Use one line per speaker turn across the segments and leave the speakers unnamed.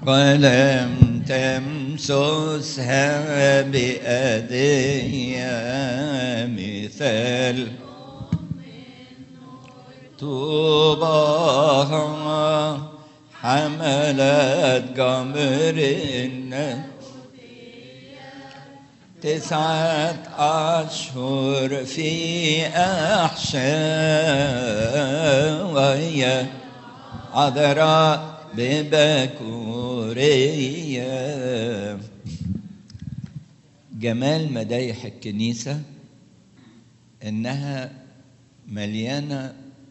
ولم تمسسها بأدية مثال طوباها حملت جمر تسعة أشهر في أحشاء وهي عذراء ببكورية جمال مدايح الكنيسة إنها مليانة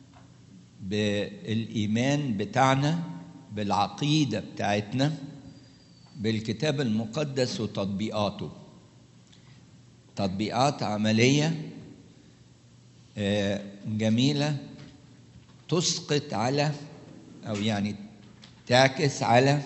بالإيمان بتاعنا بالعقيدة بتاعتنا بالكتاب المقدس وتطبيقاته تطبيقات عملية جميلة تسقط على أو يعني تعكس على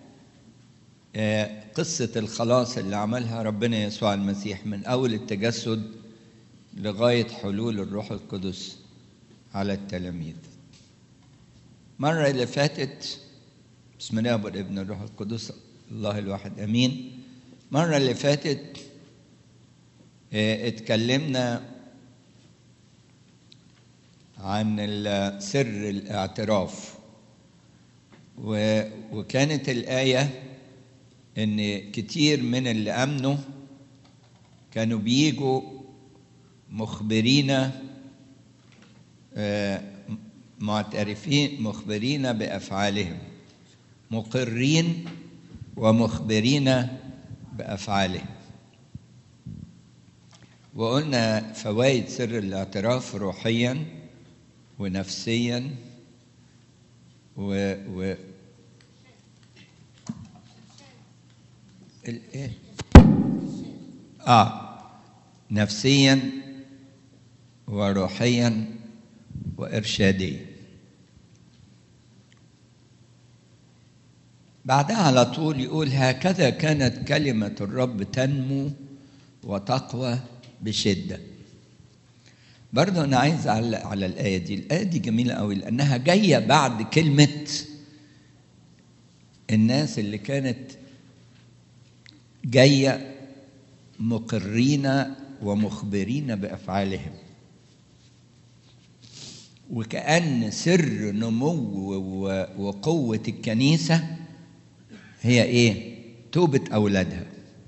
قصة الخلاص اللي عملها ربنا يسوع المسيح من أول التجسد لغاية حلول الروح القدس على التلاميذ مرة اللي فاتت بسم الله والابن الروح القدس الله الواحد أمين مرة اللي فاتت اتكلمنا عن سر الاعتراف وكانت الآية إن كتير من اللي آمنوا كانوا بيجوا مخبرين معترفين مخبرين بأفعالهم مقرين ومخبرين بأفعالهم وقلنا فوائد سر الاعتراف روحيا ونفسيا و, و الايه اه نفسيا وروحيا وارشاديا بعدها على طول يقول هكذا كانت كلمه الرب تنمو وتقوى بشده برضه انا عايز اعلق على الايه دي الايه دي جميله قوي لانها جايه بعد كلمه الناس اللي كانت جايه مقرين ومخبرين بافعالهم وكأن سر نمو وقوة الكنيسة هي إيه؟ توبة أولادها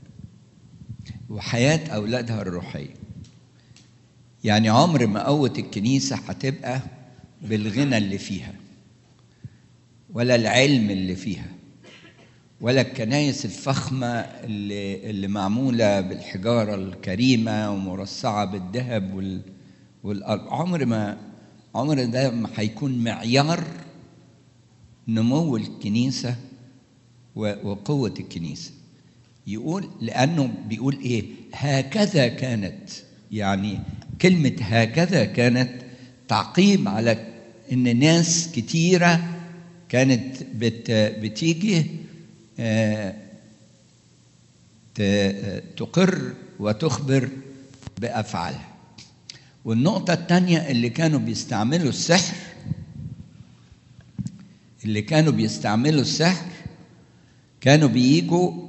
وحياة أولادها الروحية يعني عمر ما قوة الكنيسة هتبقى بالغنى اللي فيها ولا العلم اللي فيها ولا الكنايس الفخمة اللي, اللي معمولة بالحجارة الكريمة ومرصعة بالذهب وال والأرض عمر ما عمر ده ما هيكون معيار نمو الكنيسة وقوة الكنيسة يقول لأنه بيقول إيه هكذا كانت يعني كلمة هكذا كانت تعقيب على إن ناس كتيرة كانت بت بتيجي تقر وتخبر بأفعالها والنقطة الثانية اللي كانوا بيستعملوا السحر اللي كانوا بيستعملوا السحر كانوا بييجوا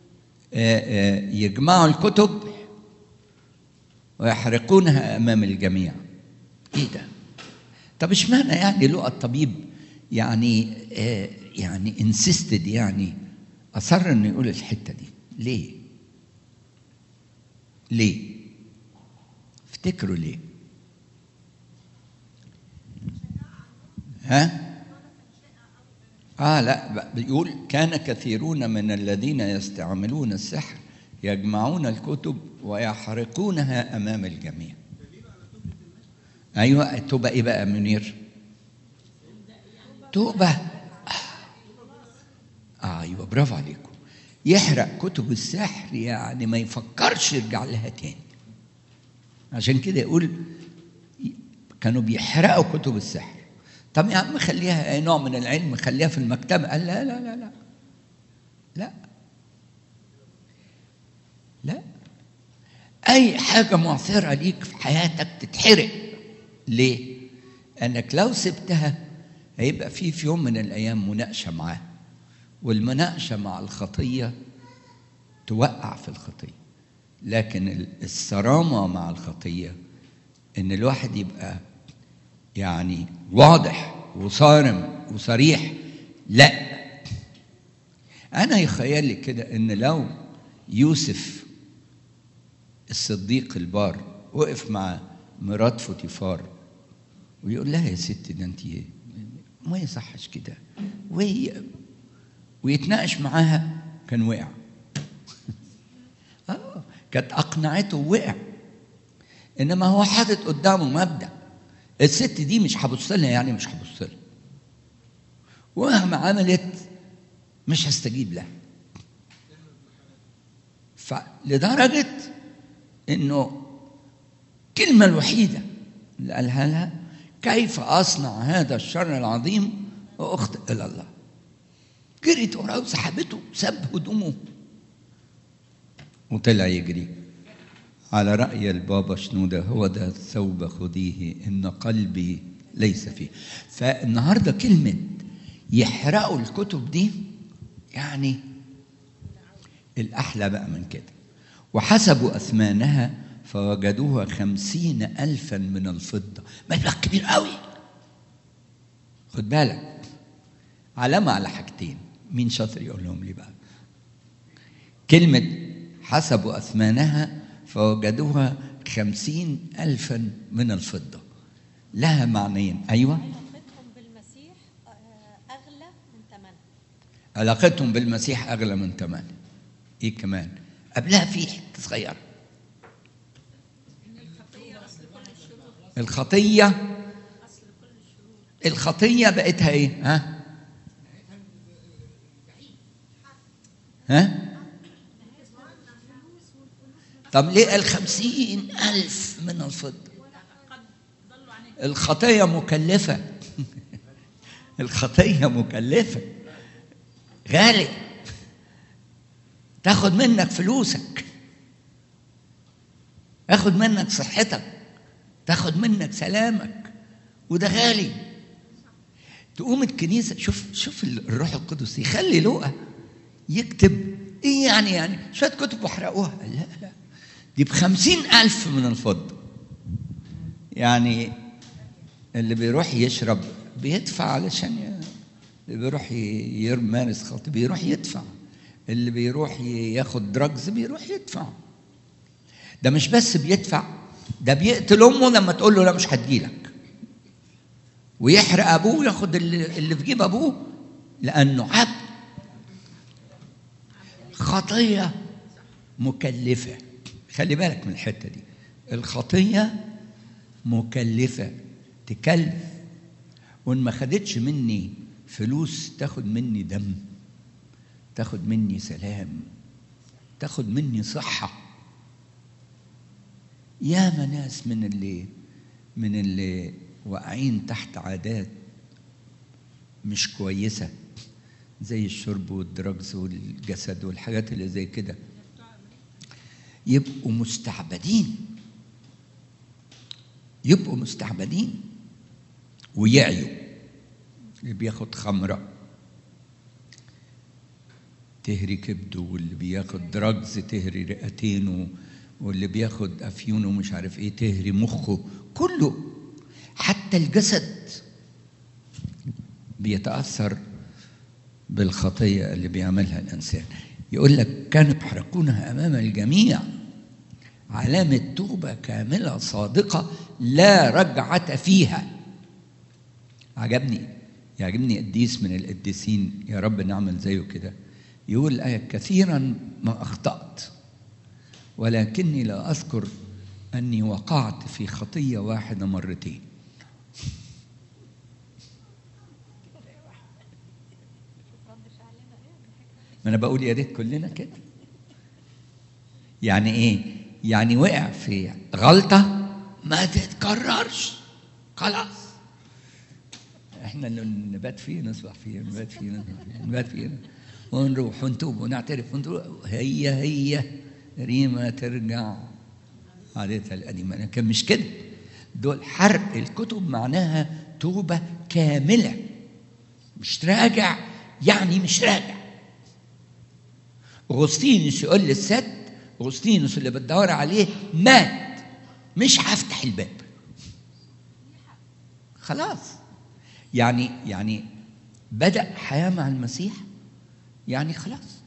يجمعوا الكتب ويحرقونها أمام الجميع إيه ده؟ طب اشمعنى يعني لقى الطبيب يعني يعني انسيستد يعني أصر إنه يقول الحتة دي ليه؟ ليه؟ افتكروا ليه ها اه لا بيقول كان كثيرون من الذين يستعملون السحر يجمعون الكتب ويحرقونها امام الجميع ايوه التوبه ايه بقى منير توبه آه ايوه برافو عليكم يحرق كتب السحر يعني ما يفكرش يرجع لها تاني عشان كده يقول كانوا بيحرقوا كتب السحر طب يا عم خليها اي نوع من العلم خليها في المكتبة قال لا لا لا لا لا لا أي حاجة معثرة ليك في حياتك تتحرق ليه؟ أنك لو سبتها هيبقى في في يوم من الأيام مناقشة معاه والمناقشه مع الخطيه توقع في الخطيه لكن الصرامه مع الخطيه ان الواحد يبقى يعني واضح وصارم وصريح لا انا يخيل لي كده ان لو يوسف الصديق البار وقف مع مرات فوتيفار ويقول لها يا ست ده انت ما يصحش كده وهي ويتناقش معاها كان وقع اه كانت اقنعته ووقع انما هو حاطط قدامه مبدا الست دي مش هبص لها يعني مش هبص لها ومهما عملت مش هستجيب لها فلدرجة انه الكلمة الوحيدة اللي قالها لها كيف اصنع هذا الشر العظيم واخطئ الى الله جريت وراه وسحبته ساب هدومه وطلع يجري على رأي البابا شنودة هو ده الثوب خذيه إن قلبي ليس فيه فالنهاردة كلمة يحرقوا الكتب دي يعني الأحلى بقى من كده وحسبوا أثمانها فوجدوها خمسين ألفا من الفضة مبلغ كبير قوي خد بالك علامة على حاجتين مين شاطر يقول لهم لي بقى كلمة حسبوا أثمانها فوجدوها خمسين ألفا من الفضة لها معنيين أيوة
علاقتهم بالمسيح آه، أغلى من ثمنها
علاقتهم بالمسيح أغلى من ثمنها إيه كمان قبلها في حتة صغيرة الخطية الخطية بقتها إيه ها ها طب ليه قال خمسين ألف من الفضة الخطية مكلفة الخطية مكلفة غالي تاخد منك فلوسك تاخد منك صحتك تاخد منك سلامك وده غالي تقوم الكنيسة شوف شوف الروح القدس يخلي لقى يكتب ايه يعني يعني شوية كتب واحرقوها لا لا دي بخمسين ألف من الفضة يعني اللي بيروح يشرب بيدفع علشان ي... اللي بيروح ي- يمارس خطية بيروح يدفع اللي بيروح ي- ياخد دراجز بيروح يدفع ده مش بس بيدفع ده بيقتل امه لما تقول له لا مش هديلك ويحرق ابوه وياخد اللي, اللي في جيب ابوه لانه عبد خطيه مكلفه خلي بالك من الحته دي الخطيه مكلفه تكلف وان ما خدتش مني فلوس تاخد مني دم تاخد مني سلام تاخد مني صحه ياما ناس من اللي من اللي واقعين تحت عادات مش كويسه زي الشرب والدراجز والجسد والحاجات اللي زي كده يبقوا مستعبدين يبقوا مستعبدين ويعيوا اللي بياخد خمره تهري كبده واللي بياخد دراجز تهري رئتينه واللي بياخد افيون ومش عارف ايه تهري مخه كله حتى الجسد بيتاثر بالخطيه اللي بيعملها الانسان يقول لك كانوا يحرقونها امام الجميع علامه توبه كامله صادقه لا رجعه فيها عجبني يعجبني قديس من القديسين يا رب نعمل زيه كده يقول الآية كثيرا ما أخطأت ولكني لا أذكر أني وقعت في خطية واحدة مرتين ما أنا بقول يا ريت كلنا كده يعني إيه؟ يعني وقع في غلطة ما تتكررش خلاص احنا اللي نبات فيه نصبح فيه نبات فيه نصبح فيه نبات فيه ونروح ونتوب ونعترف ونروح هي هي ريما ترجع عادتها القديمة لكن مش كده دول حرق الكتب معناها توبة كاملة مش راجع يعني مش راجع اغسطينوس يقول للست اغسطينوس اللي بتدور عليه مات مش هفتح الباب خلاص يعني يعني بدأ حياة مع المسيح يعني خلاص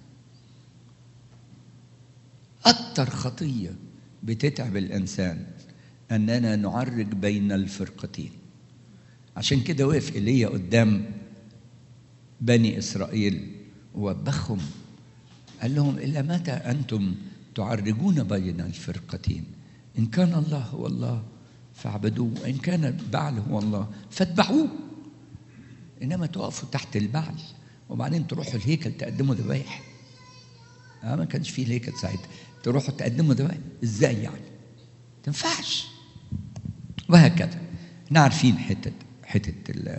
أكتر خطية بتتعب الإنسان أننا نعرج بين الفرقتين عشان كده وقف إيليا قدام بني إسرائيل ووبخهم قال لهم إلا متى أنتم تعرجون بين الفرقتين إن كان الله هو الله فاعبدوه وإن كان البعل هو الله فاتبعوه إنما تقفوا تحت البعل وبعدين تروحوا الهيكل تقدموا ذبايح آه ما كانش فيه هيكل ساعتها تروحوا تقدموا ذبايح ازاي يعني تنفعش وهكذا احنا عارفين حته حته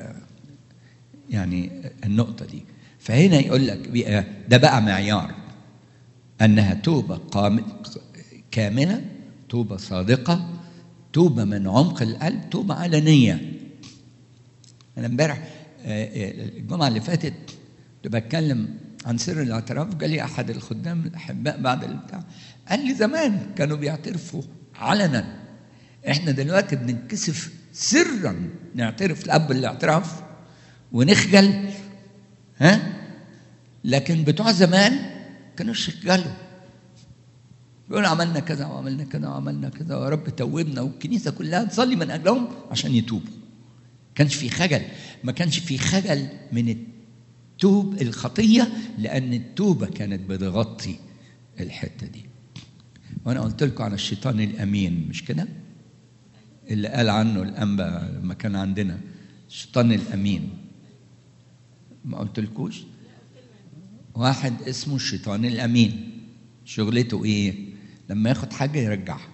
يعني النقطه دي فهنا يقول لك بقى ده بقى معيار انها توبه قام كامله توبه صادقه توبه من عمق القلب توبه علنيه انا امبارح الجمعه اللي فاتت كنت بتكلم عن سر الاعتراف جالي احد الخدام الاحباء بعد البتاع قال لي زمان كانوا بيعترفوا علنا احنا دلوقتي بننكسف سرا نعترف لاب الاعتراف ونخجل ها لكن بتوع زمان كانوا يخجلوا يقولوا عملنا كذا وعملنا كذا وعملنا كذا ويا رب توبنا والكنيسه كلها تصلي من اجلهم عشان يتوبوا كانش في خجل ما كانش في خجل من التوب الخطيه لان التوبه كانت بتغطي الحته دي وانا قلت لكم عن الشيطان الامين مش كده اللي قال عنه الانبا لما كان عندنا الشيطان الامين ما قلتلكوش واحد اسمه الشيطان الامين شغلته ايه لما ياخد حاجه يرجعها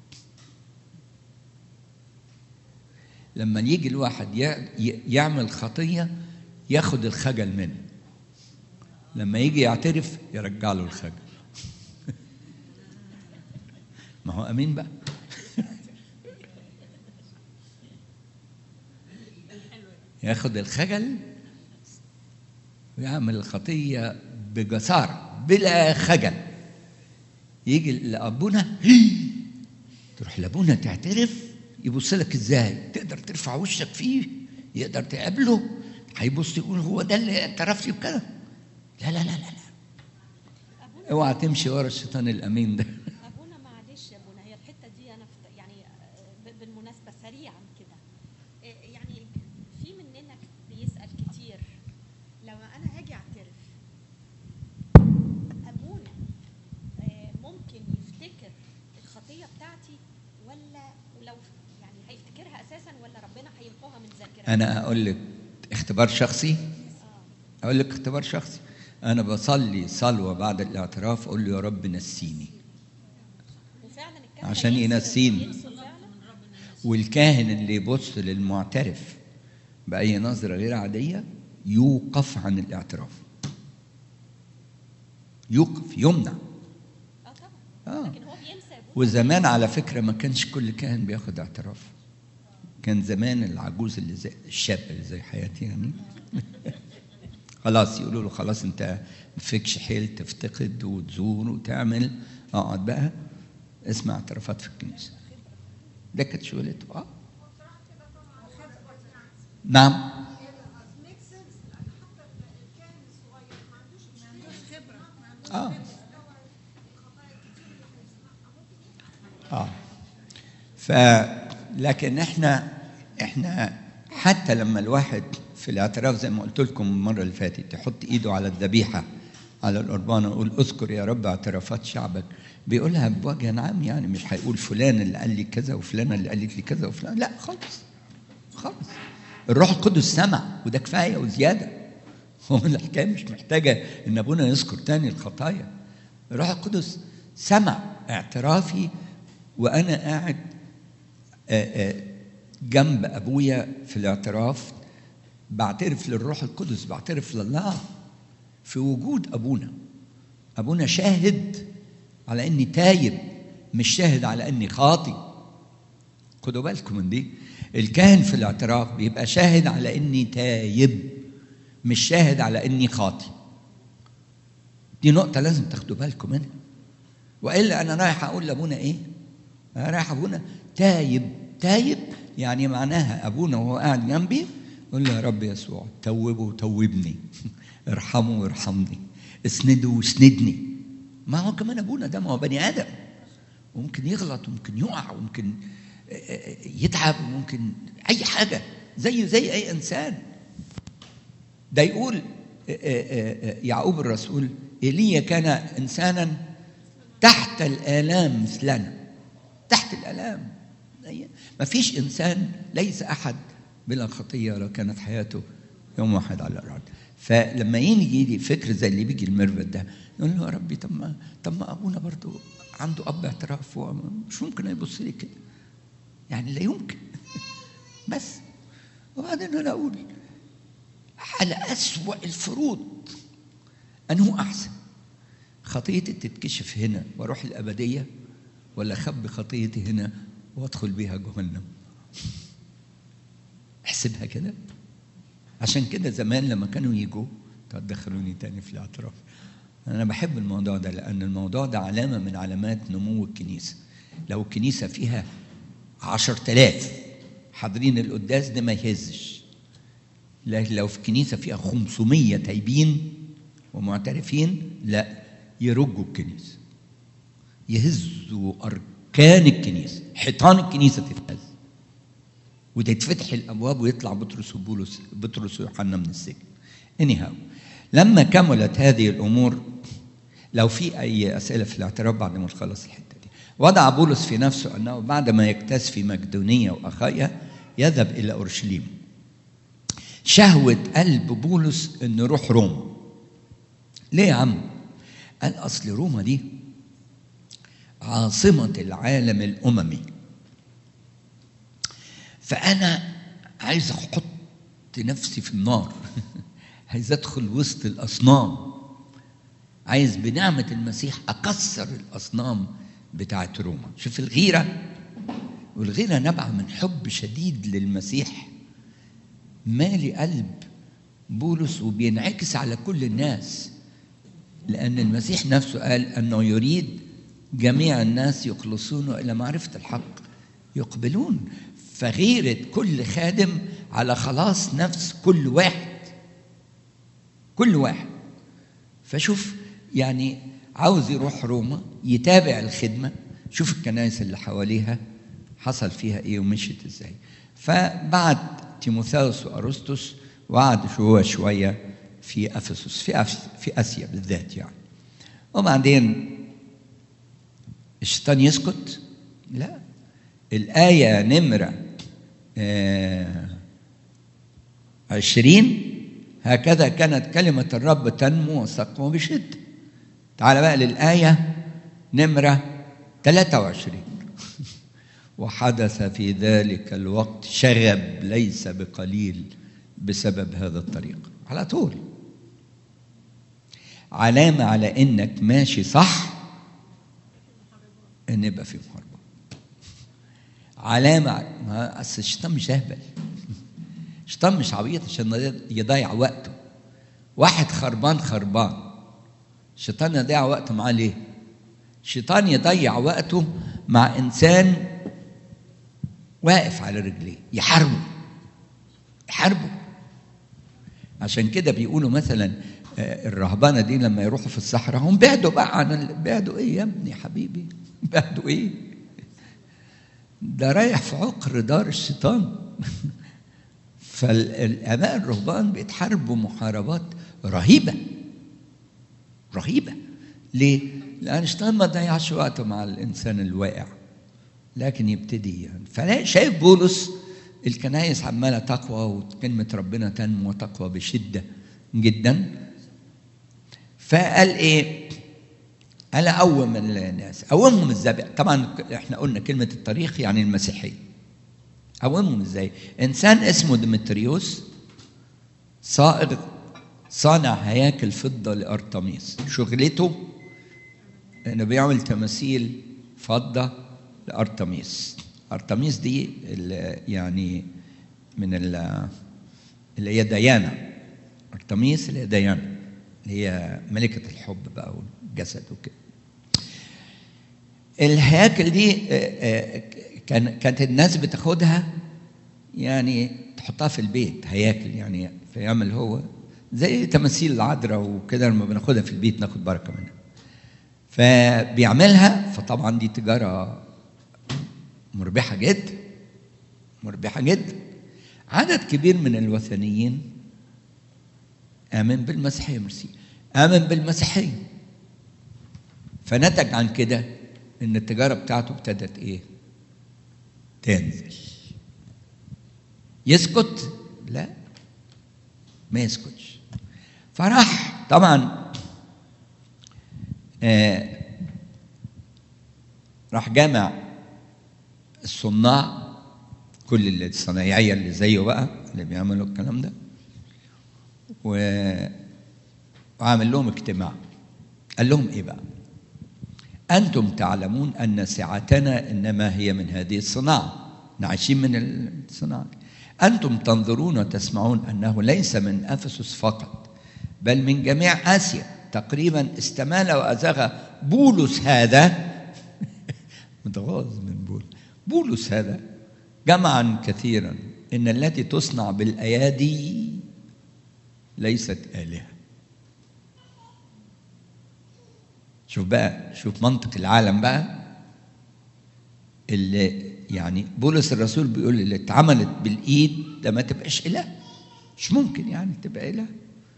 لما يجي الواحد يعمل خطيه ياخد الخجل منه لما يجي يعترف يرجع له الخجل ما هو امين بقى ياخد الخجل ويعمل الخطية بجسارة بلا خجل يجي لأبونا تروح لأبونا تعترف يبص لك ازاي تقدر ترفع وشك فيه يقدر تقابله هيبص يقول هو ده اللي اعترف لي بكده لا لا لا لا لا اوعى تمشي ورا الشيطان الامين ده
ابونا معلش يا ابونا هي الحته دي انا فت... يعني ب- بالمناسبه سريعا كده إيه يعني في مننا بيسال كتير لو انا هاجي اعترف ابونا آه، ممكن يفتكر الخطيه بتاعتي ولا ولو يعني هيفتكرها اساسا ولا ربنا هيمحوها من ذاكرته
انا اقول لك اختبار شخصي اقول لك اختبار شخصي انا بصلي صلوه بعد الاعتراف اقول له يا رب نسيني
وفعلا الكلام
عشان ينسيني. والكاهن اللي يبص للمعترف باي نظره غير عاديه يوقف عن الاعتراف يوقف يمنع
اه طبعا
اه
لكن هو بينسى يا ابونا
وزمان على فكره ما كانش كل كاهن بياخد اعتراف كان زمان العجوز اللي زي الشاب اللي زي حياتي يعني خلاص يقولوا له خلاص انت مفيكش حيل تفتقد وتزور وتعمل اقعد بقى اسمع اعترافات في الكنيسه ده كانت شغلته اه نعم اه اه ف لكن احنا احنا حتى لما الواحد في الاعتراف زي ما قلت لكم المره اللي فاتت يحط ايده على الذبيحه على القربان ويقول اذكر يا رب اعترافات شعبك بيقولها بوجه عام يعني مش هيقول فلان اللي قال لي كذا وفلانه اللي قالت لي كذا وفلان لا خالص خالص الروح القدس سمع وده كفايه وزياده هو الحكايه مش محتاجه ان ابونا يذكر تاني الخطايا الروح القدس سمع اعترافي وانا قاعد آه، آه، جنب ابويا في الاعتراف بعترف للروح القدس بعترف لله في وجود ابونا ابونا شاهد على اني تايب مش شاهد على اني خاطي خدوا بالكم من دي الكاهن في الاعتراف بيبقى شاهد على اني تايب مش شاهد على اني خاطي دي نقطة لازم تاخدوا بالكم منها وإلا أنا رايح أقول لأبونا إيه؟ أنا رايح أبونا تايب تايب يعني معناها أبونا وهو قاعد جنبي يقول له يا رب يسوع توبه وتوبني ارحمه وارحمني اسنده واسندني ما هو كمان أبونا ده ما هو بني آدم وممكن يغلط وممكن يقع وممكن يتعب وممكن أي حاجة زيه زي أي إنسان ده يقول يعقوب الرسول ايليا كان انسانا تحت الالام مثلنا تحت الالام ما فيش انسان ليس احد بلا خطيه لو كانت حياته يوم واحد على الارض فلما يجي لي فكر زي اللي بيجي المربد ده يقول له يا ربي طب ما طب ما ابونا برضه عنده اب اعتراف مش ممكن يبص لي كده يعني لا يمكن بس وبعدين انا اقول على أسوأ الفروض أنه أحسن خطيتي تتكشف هنا وأروح الأبدية ولا أخبي خطيتي هنا وأدخل بيها جهنم احسبها كده عشان كده زمان لما كانوا يجوا تدخلوني تاني في الاعتراف أنا بحب الموضوع ده لأن الموضوع ده علامة من علامات نمو الكنيسة لو الكنيسة فيها عشر تلاف حاضرين القداس ده ما يهزش لكن لو في كنيسة فيها 500 تايبين ومعترفين لا يرجوا الكنيسة يهزوا أركان الكنيسة حيطان الكنيسة تتهز وتتفتح الأبواب ويطلع بطرس وبولس بطرس ويوحنا من السجن anyhow لما كملت هذه الأمور لو في أي أسئلة في الاعتراف بعد ما نخلص الحتة دي وضع بولس في نفسه أنه بعد ما يكتس في مقدونية وأخايا يذهب إلى أورشليم شهوة قلب بولس انه يروح روما ليه يا عم قال اصل روما دي عاصمة العالم الأممي فأنا عايز أحط نفسي في النار عايز أدخل وسط الأصنام عايز بنعمة المسيح أكسر الأصنام بتاعت روما شوف الغيرة والغيرة نبع من حب شديد للمسيح مالي قلب بولس وبينعكس على كل الناس لأن المسيح نفسه قال أنه يريد جميع الناس يخلصون إلى معرفة الحق يقبلون فغيرة كل خادم على خلاص نفس كل واحد كل واحد فشوف يعني عاوز يروح روما يتابع الخدمة شوف الكنائس اللي حواليها حصل فيها ايه ومشيت ازاي فبعد تيموثاوس وارسطس وقعد هو شويه في افسس في في اسيا بالذات يعني وبعدين الشيطان يسكت لا الآية نمرة آه عشرين هكذا كانت كلمة الرب تنمو وتقوى بشدة تعال بقى للآية نمرة 23 وحدث في ذلك الوقت شغب ليس بقليل بسبب هذا الطريق على طول علامة على إنك ماشي صح إن يبقى في محاربة علامة ما أصل الشيطان مش أهبل الشيطان مش عبيط عشان يضيع وقته واحد خربان خربان الشيطان يضيع وقته معاه ليه؟ الشيطان يضيع وقته مع إنسان واقف على رجليه يحاربه يحاربه عشان كده بيقولوا مثلا الرهبانة دي لما يروحوا في الصحراء هم بعدوا بقى عن بعدوا ايه يا ابني حبيبي بعدوا ايه ده رايح في عقر دار الشيطان فالاباء الرهبان بيتحاربوا محاربات رهيبه رهيبه ليه؟ لان الشيطان ما ضيعش وقته مع الانسان الواقع لكن يبتدي يعني فلا شايف بولس الكنايس عماله تقوى وكلمه ربنا تنمو وتقوى بشده جدا فقال ايه؟ قال اقوم الناس اقومهم ازاي طبعا احنا قلنا كلمه التاريخ يعني المسيحيه اقومهم ازاي انسان اسمه ديمتريوس صائغ صانع هياكل فضه لارتميس شغلته انه بيعمل تماثيل فضه لارتميس ارتميس دي اللي يعني من اللي هي ديانا ارتميس اللي هي ديانا هي ملكة الحب بقى والجسد وكده الهياكل دي كان كانت الناس بتاخدها يعني تحطها في البيت هياكل يعني فيعمل هو زي تماثيل العذراء وكده لما بناخدها في البيت ناخد بركه منها فبيعملها فطبعا دي تجاره مربحه جدا مربحه جدا عدد كبير من الوثنيين امن بالمسيحيه مرسي امن بالمسيحيه فنتج عن كده ان التجاره بتاعته ابتدت ايه تنزل يسكت لا ما يسكتش فراح طبعا آه راح جامع الصناع كل الصنايعيه اللي زيه بقى اللي بيعملوا الكلام ده و... وعامل لهم اجتماع قال لهم ايه بقى انتم تعلمون ان سعتنا انما هي من هذه الصناعه عايشين من الصناعه انتم تنظرون وتسمعون انه ليس من افسس فقط بل من جميع اسيا تقريبا استمال وازغ بولس هذا متغاظ من بولس بولس هذا جمعا كثيرا ان التي تصنع بالايادي ليست الهه شوف بقى شوف منطق العالم بقى اللي يعني بولس الرسول بيقول اللي اتعملت بالايد ده ما تبقاش اله مش ممكن يعني تبقى اله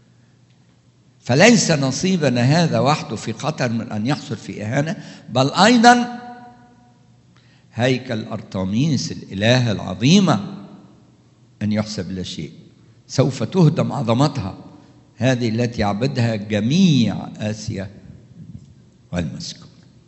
فليس نصيبنا هذا وحده في خطر من ان يحصل في اهانه بل ايضا هيكل ارطميس الاله العظيمه ان يحسب لا شيء سوف تهدم عظمتها هذه التي يعبدها جميع اسيا والمسكون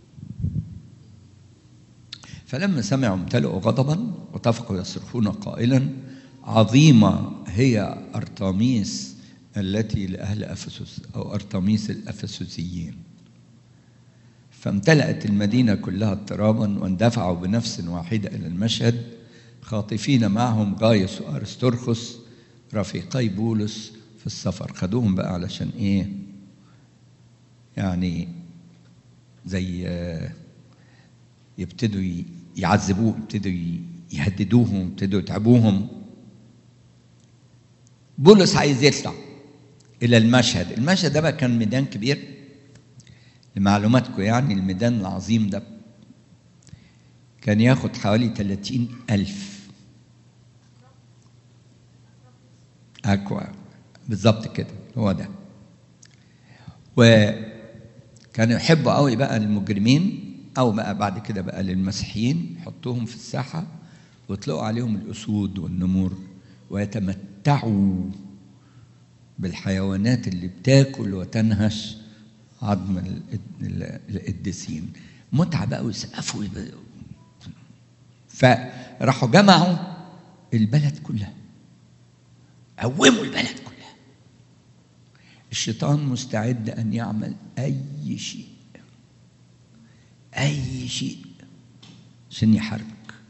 فلما سمعوا امتلئوا غضبا واتفقوا يصرخون قائلا عظيمه هي ارطميس التي لاهل افسس او ارطميس الافسسيين فامتلأت المدينة كلها اضطرابا واندفعوا بنفس واحدة إلى المشهد خاطفين معهم غايس وأرسترخس رفيقي بولس في السفر خدوهم بقى علشان إيه يعني زي يبتدوا يعذبوه يبتدوا يهددوهم يبتدوا يتعبوهم بولس عايز يطلع الى المشهد المشهد ده بقى كان ميدان كبير لمعلوماتكم يعني الميدان العظيم ده كان ياخد حوالي 30 ألف أكوا بالظبط كده هو ده وكانوا يحبوا قوي بقى المجرمين أو بقى بعد كده بقى للمسيحيين يحطوهم في الساحة ويطلقوا عليهم الأسود والنمور ويتمتعوا بالحيوانات اللي بتاكل وتنهش عظم القديسين متعة بقى ويسقفوا فراحوا جمعوا البلد كلها قوموا البلد كلها الشيطان مستعد أن يعمل أي شيء أي شيء عشان يحاربك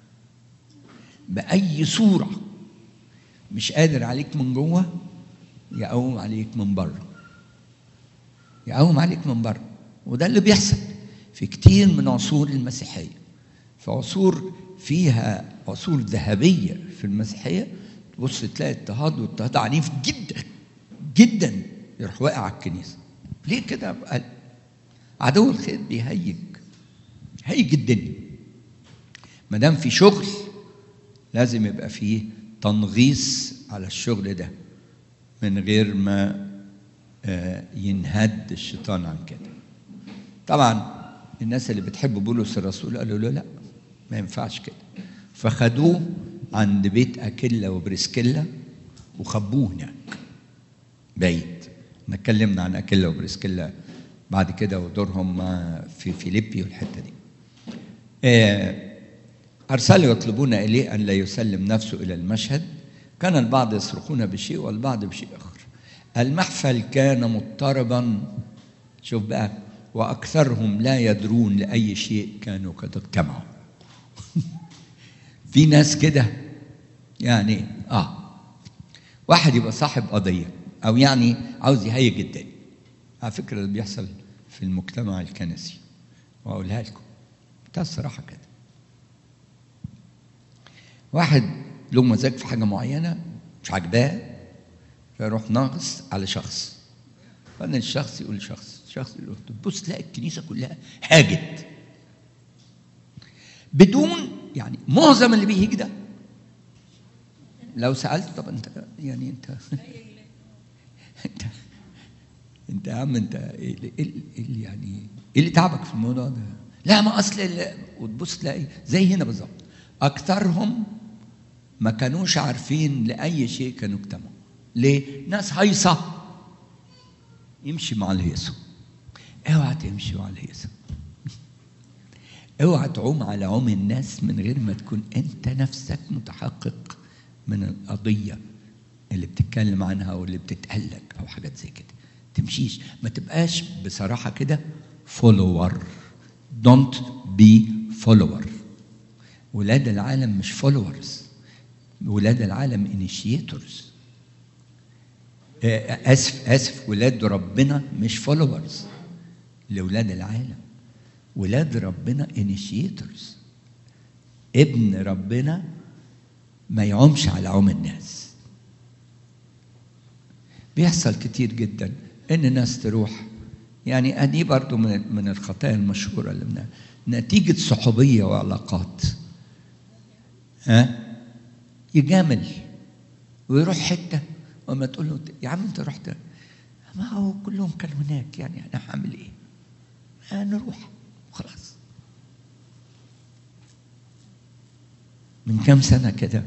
بأي صورة مش قادر عليك من جوه يقوم عليك من بره يقوم عليك من بره وده اللي بيحصل في كتير من عصور المسيحية في عصور فيها عصور ذهبية في المسيحية تبص تلاقي اضطهاد واضطهاد عنيف جدا جدا يروح واقع على الكنيسة ليه كده قال عدو الخير بيهيج هيج الدنيا ما دام في شغل لازم يبقى فيه تنغيص على الشغل ده من غير ما ينهد الشيطان عن كده طبعا الناس اللي بتحب بولس الرسول قالوا له لا ما ينفعش كده فخدوه عند بيت أكيلا وبريسكيلا وخبوه هناك بعيد اتكلمنا عن أكيلا وبريسكيلا بعد كده ودورهم في فيليبي والحتة دي أرسلوا يطلبون إليه أن لا يسلم نفسه إلى المشهد كان البعض يصرخون بشيء والبعض بشيء آخر المحفل كان مضطربا شوف بقى واكثرهم لا يدرون لاي شيء كانوا قد اجتمعوا في ناس كده يعني اه واحد يبقى صاحب قضيه او يعني عاوز يهيج الدنيا على فكرة ده بيحصل في المجتمع الكنسي وأقولها لكم بتاع الصراحة كده واحد له مزاج في حاجة معينة مش عاجباه فيروح ناقص على شخص فأنا الشخص يقول شخص الشخص يقول تبص تلاقي الكنيسة كلها هاجت بدون يعني معظم اللي بيهيج ده لو سألت طب أنت يعني أنت أنت أنت يا عم أنت إيه اللي- إيه اللي يعني إيه اللي تعبك في الموضوع ده؟ لا ما أصل ال- وتبص تلاقي زي هنا بالظبط أكثرهم ما كانوش عارفين لأي شيء كانوا اجتمعوا ليه؟ ناس هيصة يمشي مع الهيصة اوعى تمشي مع الهيصة اوعى تعوم على عوم الناس من غير ما تكون انت نفسك متحقق من القضية اللي بتتكلم عنها او اللي بتتقلك او حاجات زي كده تمشيش ما تبقاش بصراحة كده فولور don't be follower ولاد العالم مش فولورز ولاد العالم انيشيتورز اسف اسف ولاد ربنا مش فولورز لاولاد العالم ولاد ربنا انيشيتورز ابن ربنا ما يعومش على عوم الناس بيحصل كتير جدا ان ناس تروح يعني دي برضو من من الخطايا المشهوره اللي منها نتيجه صحوبيه وعلاقات ها يجامل ويروح حته وما تقول له يا عم انت رحت ما هو كلهم كانوا هناك يعني انا هعمل ايه؟ آه نروح خلاص من كام سنه كده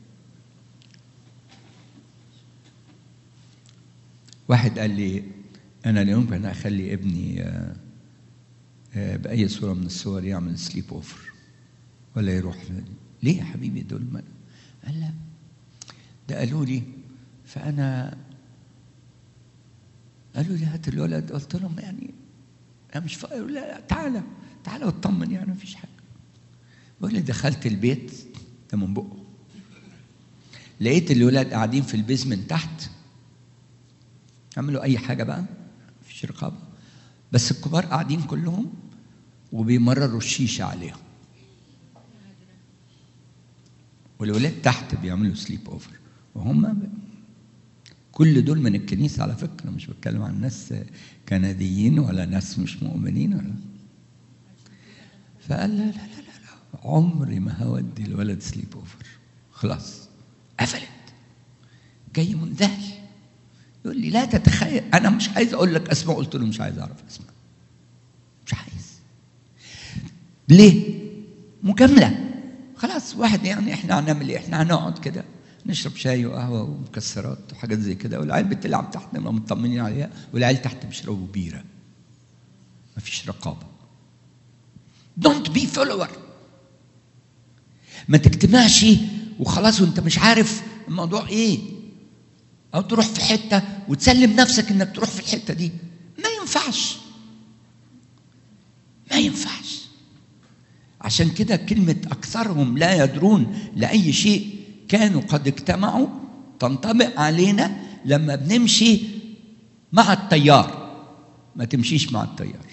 واحد قال لي انا لا يمكن اخلي ابني آه، آه، باي صوره من الصور يعمل سليب اوفر ولا يروح ليه يا حبيبي دول ما قال لا ده قالوا لي فانا قالوا لي هات الولد قلت لهم يعني انا مش فاهم لا لا تعالى تعالى واطمن يعني مفيش حاجه بيقول لي دخلت البيت ده من بقه لقيت الولاد قاعدين في البيزمنت تحت عملوا اي حاجه بقى مفيش رقابه بس الكبار قاعدين كلهم وبيمرروا الشيشه عليهم والولاد تحت بيعملوا سليب اوفر وهم ب... كل دول من الكنيسه على فكره مش بتكلم عن ناس كنديين ولا ناس مش مؤمنين ولا فقال لا لا لا لا, لا. عمري ما هودي الولد سليب اوفر خلاص قفلت جاي منذهل يقول لي لا تتخيل انا مش عايز اقول لك اسماء قلت له مش عايز اعرف اسماء مش عايز ليه مجامله خلاص واحد يعني احنا هنعمل ايه احنا هنقعد كده نشرب شاي وقهوه ومكسرات وحاجات زي كده والعيال بتلعب تحت نبقى مطمنين عليها والعيال تحت بيشربوا بيره مفيش رقابه دونت بي فولور ما تجتمعش وخلاص وانت مش عارف الموضوع ايه او تروح في حته وتسلم نفسك انك تروح في الحته دي ما ينفعش ما ينفعش عشان كده كلمة أكثرهم لا يدرون لأي شيء كانوا قد اجتمعوا تنطبق علينا لما بنمشي مع التيار ما تمشيش مع التيار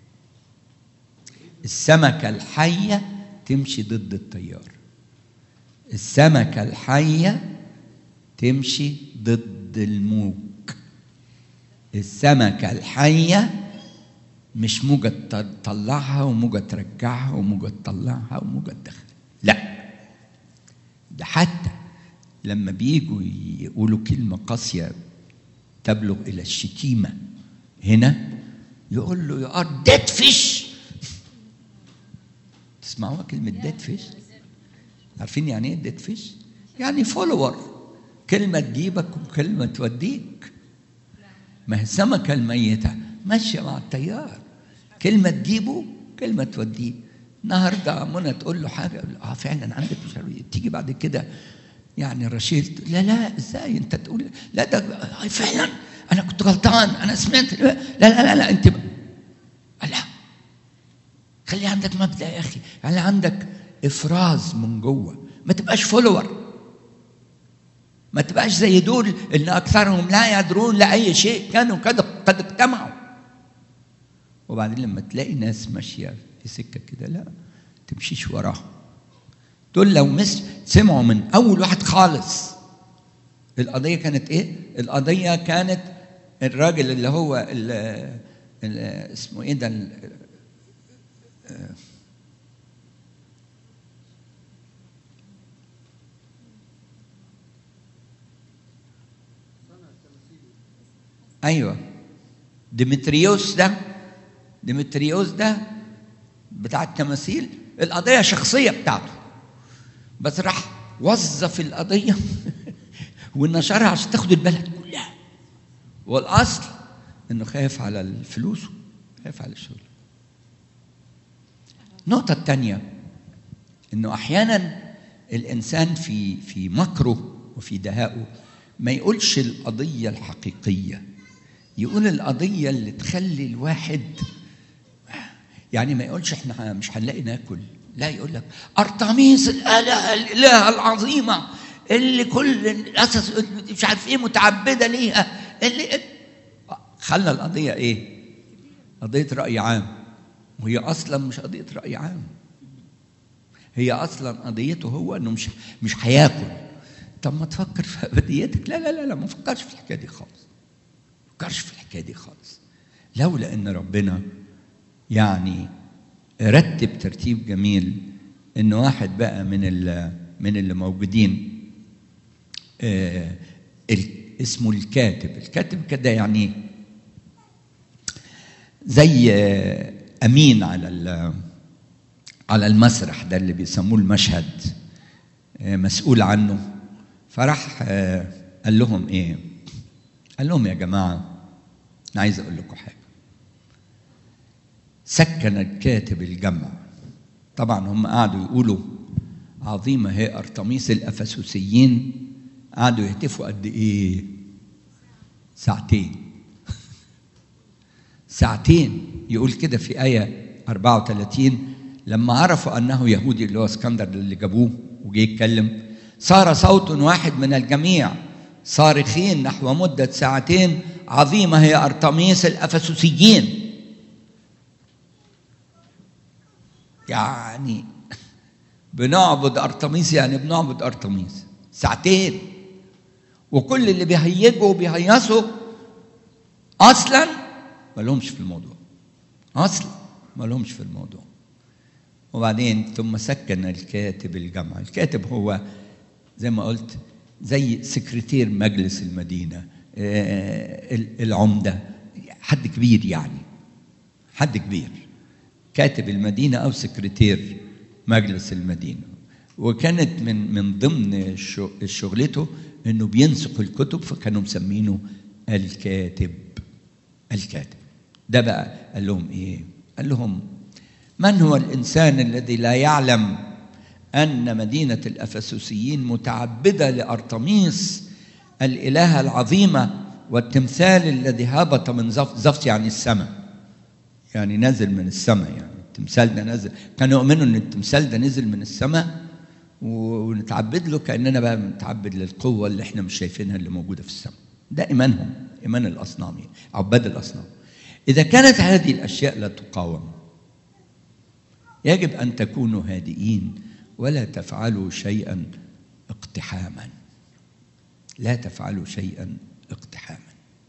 السمكة الحية تمشي ضد التيار السمكة الحية تمشي ضد الموج السمكة الحية مش موجة تطلعها وموجة ترجعها وموجة تطلعها وموجة تدخل لا ده حتى لما بيجوا يقولوا كلمة قاسية تبلغ إلى الشتيمة هنا يقول له يو ار ديد فيش تسمعوها كلمة ديد فيش عارفين يعني ايه ديد فيش يعني فولور كلمة تجيبك وكلمة توديك ما هي السمكة الميتة ماشية مع التيار كلمة تجيبه كلمة توديه النهارده منى تقول له حاجة يقول اه فعلا عندك مش عارف تيجي بعد كده يعني رشيد لا لا ازاي انت تقول لا ده آه فعلا انا كنت غلطان انا سمعت لا لا لا, لا انت لا خلي عندك مبدا يا اخي خلي عندك افراز من جوه ما تبقاش فولور ما تبقاش زي دول اللي اكثرهم لا يدرون لاي شيء كانوا قد قد اجتمعوا وبعدين لما تلاقي ناس ماشيه في سكه كده لا تمشيش وراها دول لو مس سمعوا من اول واحد خالص القضيه كانت ايه القضيه كانت الراجل اللي هو ال ال اسمه ايه ده ال- آه، ايوه ديمتريوس ده ديمتريوس ده بتاع التماثيل القضيه شخصيه بتاعته بس راح وظف القضيه ونشرها عشان تاخد البلد كلها والاصل انه خايف على الفلوس خايف على الشغل النقطه الثانيه انه احيانا الانسان في في مكره وفي دهائه ما يقولش القضيه الحقيقيه يقول القضيه اللي تخلي الواحد يعني ما يقولش احنا مش هنلاقي ناكل لا يقول لك ارتميس الاله الاله العظيمه اللي كل الاسس مش عارف ايه متعبده ليها اللي خلى القضيه ايه؟ قضيه راي عام وهي اصلا مش قضيه راي عام هي اصلا قضيته هو انه مش مش هياكل طب ما تفكر في ابديتك لا لا لا لا ما فكرش في الحكايه دي خالص ما فكرش في الحكايه دي خالص لولا ان ربنا يعني رتب ترتيب جميل ان واحد بقى من ال- من اللي موجودين آه، ال- اسمه الكاتب الكاتب كده يعني زي آه، امين على ال- على المسرح ده اللي بيسموه المشهد آه، مسؤول عنه فراح آه، قال لهم ايه قال لهم يا جماعه انا عايز اقول لكم حاجه سكن الكاتب الجمع طبعا هم قعدوا يقولوا عظيمة هي أرطميس الأفسوسيين قعدوا يهتفوا قد إيه ساعتين ساعتين يقول كده في آية 34 لما عرفوا أنه يهودي اللي هو اسكندر اللي جابوه وجه يتكلم صار صوت واحد من الجميع صارخين نحو مدة ساعتين عظيمة هي أرطميس الأفسوسيين يعني بنعبد ارتميس يعني بنعبد ارتميس ساعتين وكل اللي بيهيجوا وبيهيصوا اصلا ما لهمش في الموضوع اصلا ما لهمش في الموضوع وبعدين ثم سكن الكاتب الجامعة الكاتب هو زي ما قلت زي سكرتير مجلس المدينة آه، العمدة حد كبير يعني حد كبير كاتب المدينة أو سكرتير مجلس المدينة وكانت من من ضمن شو- شغلته انه بينسخ الكتب فكانوا مسمينه الكاتب الكاتب ده بقى قال لهم ايه قال لهم من هو الانسان الذي لا يعلم ان مدينه الافسوسيين متعبده لارتميس الالهه العظيمه والتمثال الذي هبط من زف زفت يعني السماء يعني نازل من السماء يعني التمثال ده نازل كانوا يؤمنوا ان التمثال ده نزل من السماء ونتعبد له كاننا بقى بنتعبد للقوه اللي احنا مش شايفينها اللي موجوده في السماء ده ايمانهم ايمان الاصنام عباد الاصنام اذا كانت هذه الاشياء لا تقاوم يجب ان تكونوا هادئين ولا تفعلوا شيئا اقتحاما لا تفعلوا شيئا اقتحاما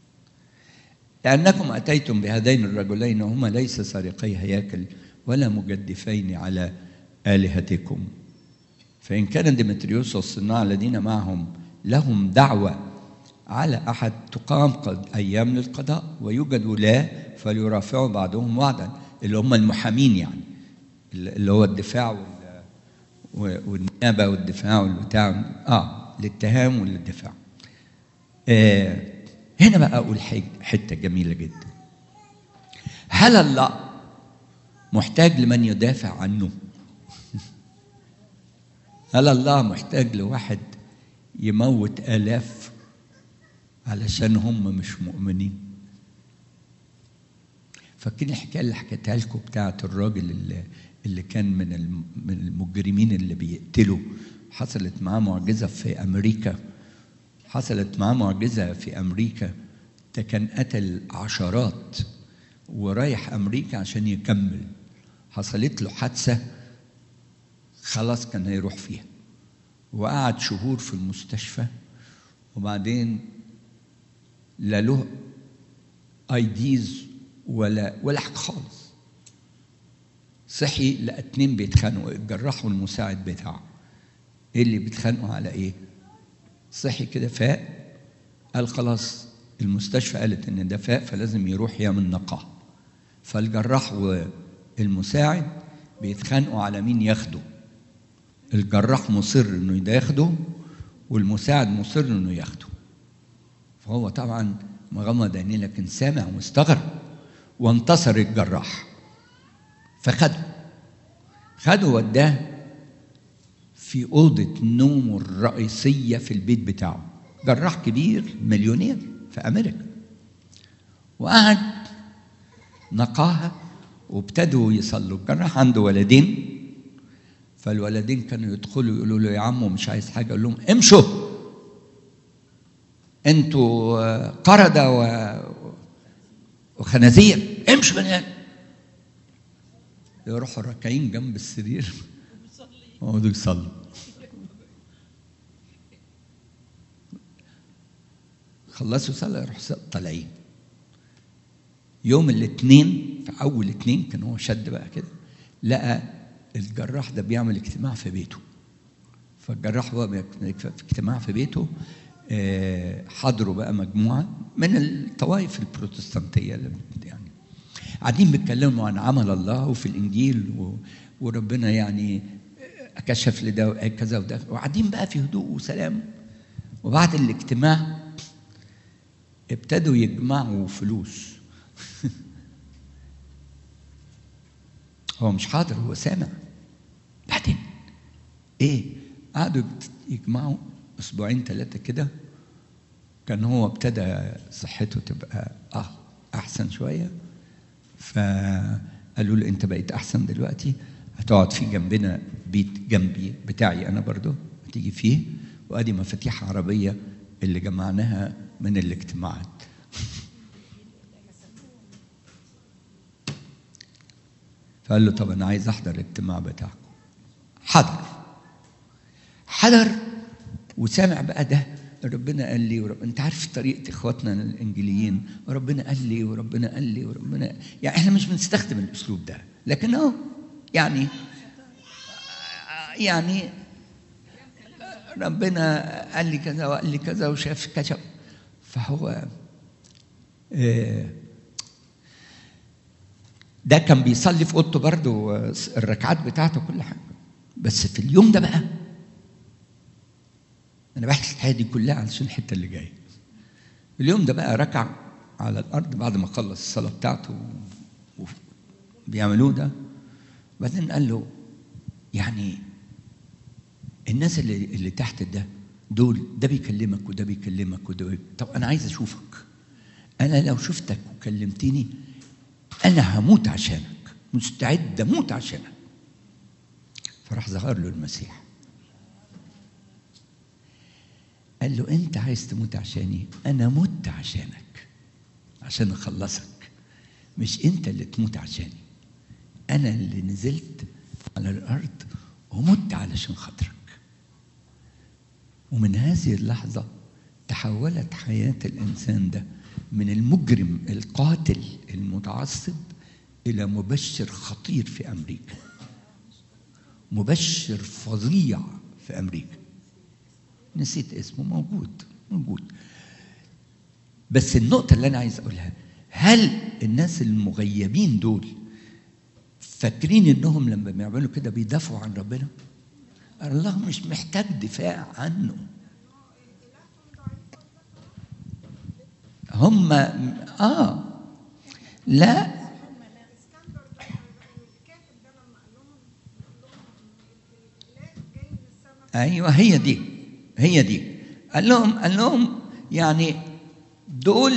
لأنكم أتيتم بهذين الرجلين وهما ليس سارقي هياكل ولا مجدفين على آلهتكم فإن كان ديمتريوس والصناع الذين معهم لهم دعوة على أحد تقام قد أيام للقضاء ويوجد ولاة فليرافعوا بعضهم بعضا اللي هم المحامين يعني اللي هو الدفاع وال- والنيابة والدفاع والبتاع اه الاتهام والدفاع آه هنا بقى أقول حاجة- حتة جميلة جدا هل الله محتاج لمن يدافع عنه هل الله محتاج لواحد يموت آلاف علشان هم مش مؤمنين فاكرين الحكايه اللي حكيتها لكم بتاعت الراجل اللي, اللي كان من الم- من المجرمين اللي بيقتلوا حصلت معاه معجزه في امريكا حصلت معاه معجزه في امريكا ده كان قتل عشرات ورايح امريكا عشان يكمل حصلت له حادثه خلاص كان هيروح فيها وقعد شهور في المستشفى وبعدين لا له اي ديز ولا ولا حاجه خالص صحي لقى اتنين بيتخانقوا الجراح والمساعد بتاعه ايه اللي بيتخانقوا على ايه صحي كده فاق قال خلاص المستشفى قالت ان ده فاق فلازم يروح يعمل نقاهه فالجراح والمساعد بيتخانقوا على مين ياخده الجراح مصر انه ده ياخده والمساعد مصر انه ياخده فهو طبعا مغمض عينيه لكن سامع ومستغرب وانتصر الجراح فخده خده وداه في أوضة نومه الرئيسية في البيت بتاعه جراح كبير مليونير في أمريكا وقعد نقاها وابتدوا يصلوا الجراح عنده ولدين فالولدين كانوا يدخلوا يقولوا له يا عمو مش عايز حاجة يقول لهم امشوا انتوا قردة و... وخنازير امشوا بني يروحوا راكعين جنب السرير يقعدوا يصلوا خلصوا صلاة يروحوا طالعين يوم الاثنين في اول اثنين كان هو شد بقى كده لقى الجراح ده بيعمل اجتماع في بيته فالجراح هو في اجتماع في بيته حضروا بقى مجموعه من الطوائف البروتستانتيه اللي يعني قاعدين بيتكلموا عن عمل الله وفي الانجيل و... وربنا يعني كشف لده كذا وده وقاعدين بقى في هدوء وسلام وبعد الاجتماع ابتدوا يجمعوا فلوس هو مش حاضر هو سامع بعدين ايه قعدوا يجمعوا اسبوعين ثلاثه كده كان هو ابتدى صحته تبقى اه احسن شويه فقالوا له انت بقيت احسن دلوقتي هتقعد في جنبنا بيت جنبي بتاعي انا برضو هتيجي فيه وادي مفاتيح عربيه اللي جمعناها من الاجتماعات فقال له طب انا عايز احضر الاجتماع بتاعكم حضر حضر وسامع بقى ده ربنا قال لي ورب... انت عارف طريقه اخواتنا الانجليين وربنا قال لي وربنا قال لي وربنا يعني احنا مش بنستخدم الاسلوب ده لكن اهو يعني يعني ربنا قال لي كذا وقال لي كذا وشاف كذا فهو ده كان بيصلي في اوضته برضه الركعات بتاعته كل حاجه بس في اليوم ده بقى انا بحكي الحكايه دي كلها علشان الحته اللي جايه اليوم ده بقى ركع على الارض بعد ما خلص الصلاه بتاعته وبيعملوه ده بعدين قال له يعني الناس اللي اللي تحت ده دول ده بيكلمك وده بيكلمك وده بي... طب انا عايز اشوفك انا لو شفتك وكلمتني انا هموت عشانك مستعد اموت عشانك فراح ظهر له المسيح قال له انت عايز تموت عشاني انا مت عشانك عشان اخلصك مش انت اللي تموت عشاني انا اللي نزلت على الارض ومت علشان خاطرك ومن هذه اللحظه تحولت حياه الانسان ده من المجرم القاتل المتعصب الى مبشر خطير في امريكا مبشر فظيع في امريكا نسيت اسمه موجود موجود بس النقطه اللي انا عايز اقولها هل الناس المغيبين دول فاكرين انهم لما بيعملوا كده بيدافعوا عن ربنا الله مش محتاج دفاع عنه هم اه لا ايوه هي دي هي دي قال لهم قال لهم يعني دول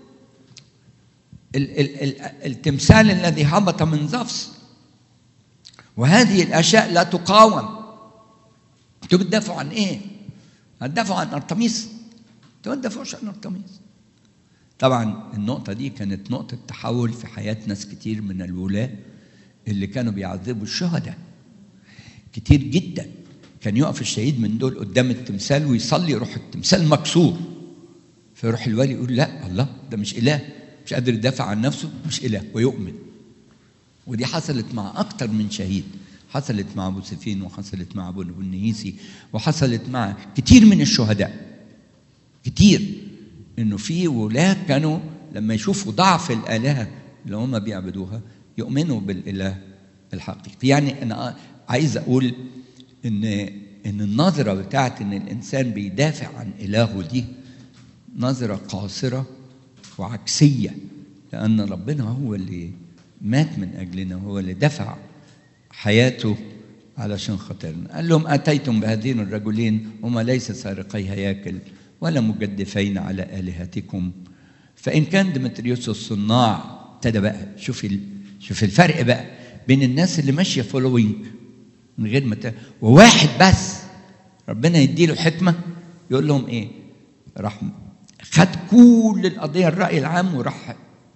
ال ال ال التمثال الذي هبط من زفص وهذه الاشياء لا تقاوم انتوا بتدافعوا عن ايه؟ هتدافعوا عن ارتميس؟ انتوا ما تدافعوش عن ارتميس طبعا النقطة دي كانت نقطة تحول في حياة ناس كتير من الولاة اللي كانوا بيعذبوا الشهداء كتير جدا كان يقف الشهيد من دول قدام التمثال ويصلي يروح التمثال مكسور فيروح الوالي يقول لا الله ده مش إله مش قادر يدافع عن نفسه مش إله ويؤمن ودي حصلت مع أكتر من شهيد حصلت مع أبو سفين وحصلت مع أبو النهيسي وحصلت مع كتير من الشهداء كتير إنه في ولاة كانوا لما يشوفوا ضعف الآلهة اللي هم بيعبدوها يؤمنوا بالإله الحقيقي يعني أنا عايز أقول إن إن النظرة بتاعت إن الإنسان بيدافع عن إلهه دي نظرة قاصرة وعكسية لأن ربنا هو اللي مات من أجلنا هو اللي دفع حياته علشان خاطرنا قال لهم أتيتم بهذين الرجلين هما ليس سارقي هياكل ولا مجدفين على آلهتكم فإن كان ديمتريوس الصناع ابتدى بقى شوف ال... شوف الفرق بقى بين الناس اللي ماشية فولوينج من غير ما ت... وواحد بس ربنا يديله حكمة يقول لهم إيه راح خد كل القضية الرأي العام وراح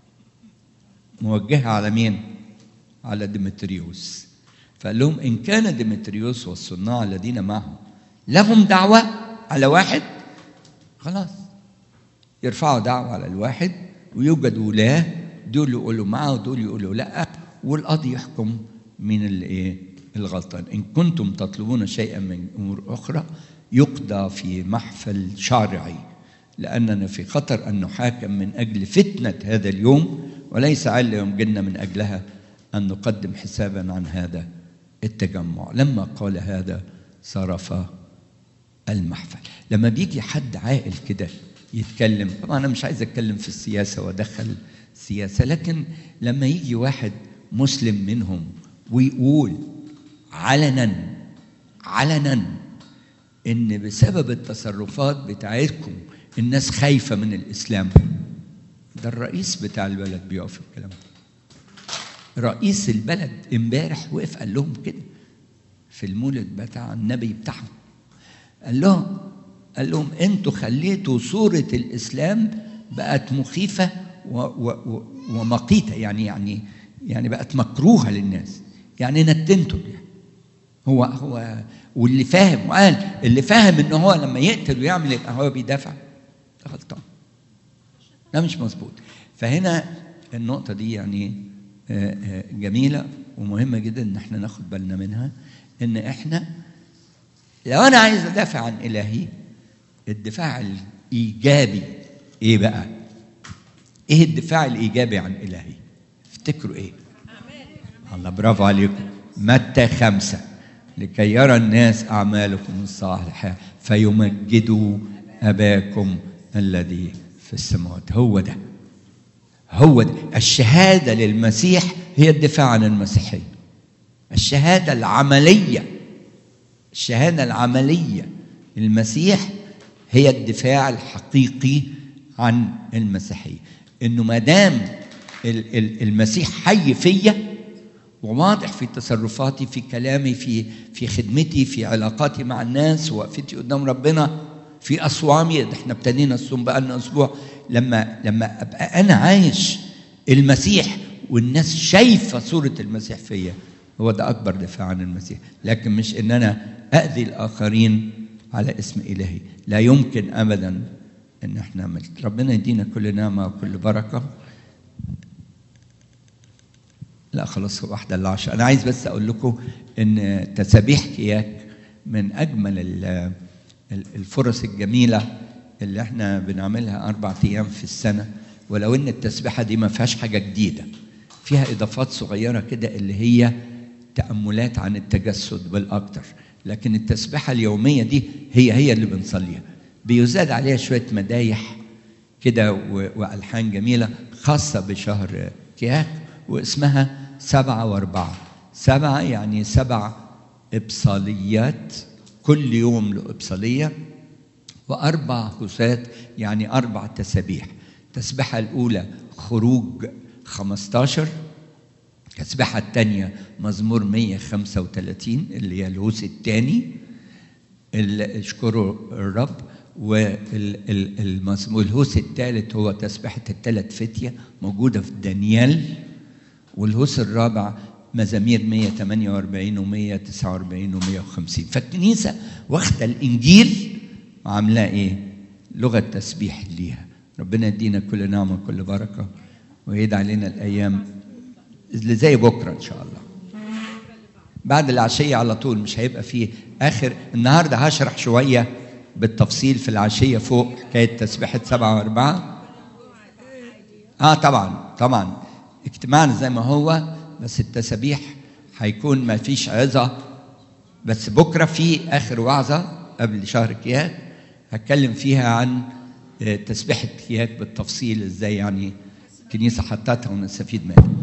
موجهها على مين؟ على ديمتريوس فقال لهم إن كان ديمتريوس والصناع الذين معه لهم دعوة على واحد خلاص يرفعوا دعوة على الواحد ويوجد ولاة دول يقولوا معه ودول يقولوا لا والقاضي يحكم من الايه الغلطان ان كنتم تطلبون شيئا من امور اخرى يقضى في محفل شرعي لاننا في خطر ان نحاكم من اجل فتنه هذا اليوم وليس عل يمكننا من اجلها ان نقدم حسابا عن هذا التجمع لما قال هذا صرف المحفل لما بيجي حد عاقل كده يتكلم طبعا انا مش عايز اتكلم في السياسه وادخل سياسه لكن لما يجي واحد مسلم منهم ويقول علنا علنا ان بسبب التصرفات بتاعتكم الناس خايفه من الاسلام ده الرئيس بتاع البلد بيقف الكلام ده رئيس البلد امبارح وقف قال لهم كده في المولد بتاع النبي بتاعهم قال لهم قال لهم انتوا خليتوا صورة الإسلام بقت مخيفة و و و ومقيتة يعني يعني يعني بقت مكروهة للناس يعني نتنتوا يعني هو هو واللي فاهم وقال اللي فاهم ان هو لما يقتل ويعمل يبقى هو بيدافع ده غلطان ده مش مظبوط فهنا النقطة دي يعني جميلة ومهمة جدا ان احنا ناخد بالنا منها ان احنا لو انا عايز ادافع عن الهي الدفاع الايجابي ايه بقى ايه الدفاع الايجابي عن الهي افتكروا ايه الله برافو عليكم متى خمسة لكي يرى الناس أعمالكم الصالحة فيمجدوا أباكم الذي في السماوات هو ده هو ده الشهادة للمسيح هي الدفاع عن المسيحية الشهادة العملية الشهادة العملية المسيح هي الدفاع الحقيقي عن المسيحية انه ما دام المسيح حي فيا وواضح في تصرفاتي في كلامي في في خدمتي في علاقاتي مع الناس وقفتي قدام ربنا في اصوامي احنا ابتدينا الصوم بقى لنا اسبوع لما لما ابقى انا عايش المسيح والناس شايفه صوره المسيح فيا هو ده اكبر دفاع عن المسيح لكن مش ان انا اذي الاخرين على اسم الهي لا يمكن ابدا ان احنا نعمل ربنا يدينا كل نعمه وكل بركه لا خلاص واحدة إلا عشرة أنا عايز بس أقول لكم إن تسابيح كياك من أجمل الفرص الجميلة اللي احنا بنعملها أربع أيام في السنة ولو إن التسبيحة دي ما فيهاش حاجة جديدة فيها إضافات صغيرة كده اللي هي تأملات عن التجسد بالأكتر لكن التسبيحة اليومية دي هي هي اللي بنصليها بيزاد عليها شوية مدايح كده وألحان جميلة خاصة بشهر كياك واسمها سبعة وأربعة سبعة يعني سبع إبصاليات كل يوم له إبصالية وأربع هسات يعني أربع تسابيح التسبيحة الأولى خروج 15 التسبيحة الثانية مزمور 135 اللي هي الهوس الثاني اللي اشكروا الرب والهوس الثالث هو تسبحة الثلاث فتية موجودة في دانيال والهوس الرابع مزامير 148 و149 و150 فالكنيسة واخدة الإنجيل وعاملاه إيه؟ لغة تسبيح ليها ربنا يدينا كل نعمة وكل بركة ويعيد علينا الأيام اللي زي بكرة إن شاء الله بعد العشية على طول مش هيبقى فيه آخر النهاردة هشرح شوية بالتفصيل في العشية فوق حكاية تسبيحة سبعة وأربعة آه طبعا طبعا اجتماعنا زي ما هو بس التسابيح هيكون ما فيش عظة بس بكرة في آخر وعظة قبل شهر كيات هتكلم فيها عن تسبيحة كيات بالتفصيل ازاي يعني الكنيسة حطتها ونستفيد منها